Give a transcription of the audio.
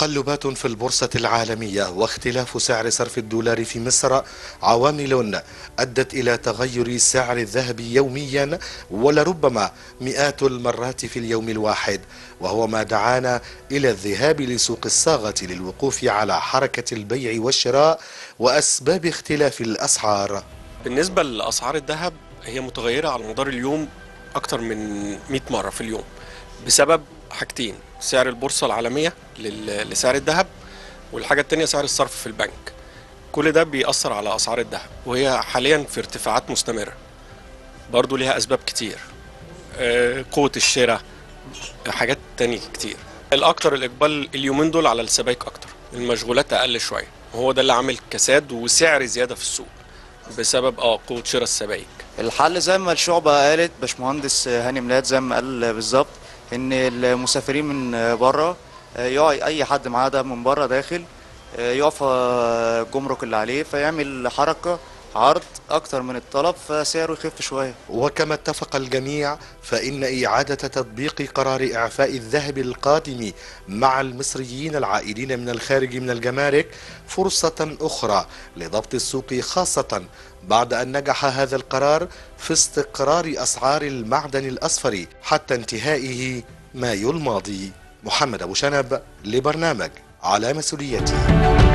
تقلبات في البورصة العالمية واختلاف سعر صرف الدولار في مصر عوامل أدت إلى تغير سعر الذهب يوميا ولربما مئات المرات في اليوم الواحد وهو ما دعانا إلى الذهاب لسوق الصاغة للوقوف على حركة البيع والشراء وأسباب اختلاف الأسعار بالنسبة لأسعار الذهب هي متغيرة على مدار اليوم أكتر من 100 مرة في اليوم بسبب حاجتين سعر البورصة العالمية لل- لسعر الذهب والحاجة التانية سعر الصرف في البنك كل ده بيأثر على أسعار الذهب وهي حاليا في ارتفاعات مستمرة برضو ليها أسباب كتير آه، قوة الشراء حاجات تانية كتير الأكتر الإقبال اليومين دول على السبائك أكتر المشغولات أقل شوية وهو ده اللي عامل كساد وسعر زيادة في السوق بسبب اه قوة شراء السبائك الحل زي ما الشعبة قالت باشمهندس هاني ميلاد زي ما قال بالظبط ان المسافرين من بره يقع اي حد معاه ده من بره داخل يقف الجمرك اللي عليه فيعمل حركة عرض اكتر من الطلب فسعره يخف شوية وكما اتفق الجميع فإن إعادة تطبيق قرار إعفاء الذهب القادم مع المصريين العائدين من الخارج من الجمارك فرصة أخرى لضبط السوق خاصة بعد أن نجح هذا القرار في استقرار أسعار المعدن الأصفر حتى انتهائه مايو الماضي محمد أبو شنب لبرنامج على مسؤوليتي